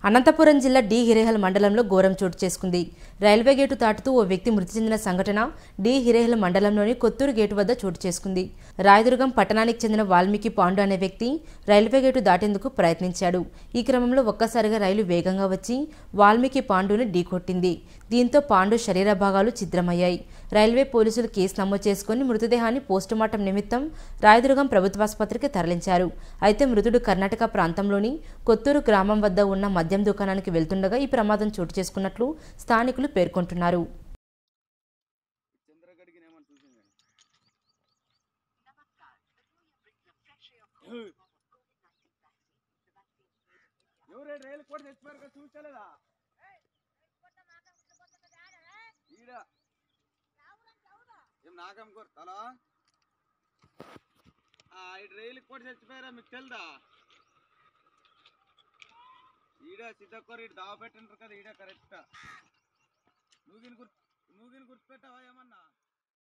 అనంతపురం జిల్లా డి హిరేహల్ మండలంలో ఘోరం చోటు చేసుకుంది రైల్వే గేటు దాటుతూ ఓ వ్యక్తి మృతి చెందిన సంఘటన డి హిరేహల్ మండలంలోని కొత్తూరు గేటు వద్ద చోటు చేసుకుంది రాయదుర్గం పట్టణానికి చెందిన వాల్మీకి పాండు అనే వ్యక్తి రైల్వే గేటు దాటేందుకు ప్రయత్నించాడు ఈ క్రమంలో ఒక్కసారిగా రైలు వేగంగా వచ్చి వాల్మీకి పాండుని ఢీకొట్టింది దీంతో పాండు శరీర భాగాలు ఛిద్రమయ్యాయి రైల్వే పోలీసులు కేసు నమోదు చేసుకుని మృతదేహాన్ని పోస్టుమార్టం నిమిత్తం రాయదుర్గం ప్రభుత్వాసుపత్రికి తరలించారు అయితే మృతుడు కర్ణాటక ప్రాంతంలోని కొత్తూరు గ్రామం వద్ద ఉన్న మద్యం దుకాణానికి వెళ్తుండగా ఈ ప్రమాదం చోటు చేసుకున్నట్లు స్థానికులు పేర్కొంటున్నారు చంద్రగడికి ఏమని చూసింది ఎవరే రైలు కూడా తెచ్చిపోయారు కదా చూసలేదా ఈడ ఏం నాకం కొడతాలా ఈ రైలు కూడా చచ్చిపోయారా మీకు తెలుదా ఈడ సిద్ధకొర ఈడ దావ పెట్టంటారు కదా ఈడ కరెక్ట్ నువ్వు గుర్తు నువ్వు గుర్తుపెట్టావా ఏమన్నా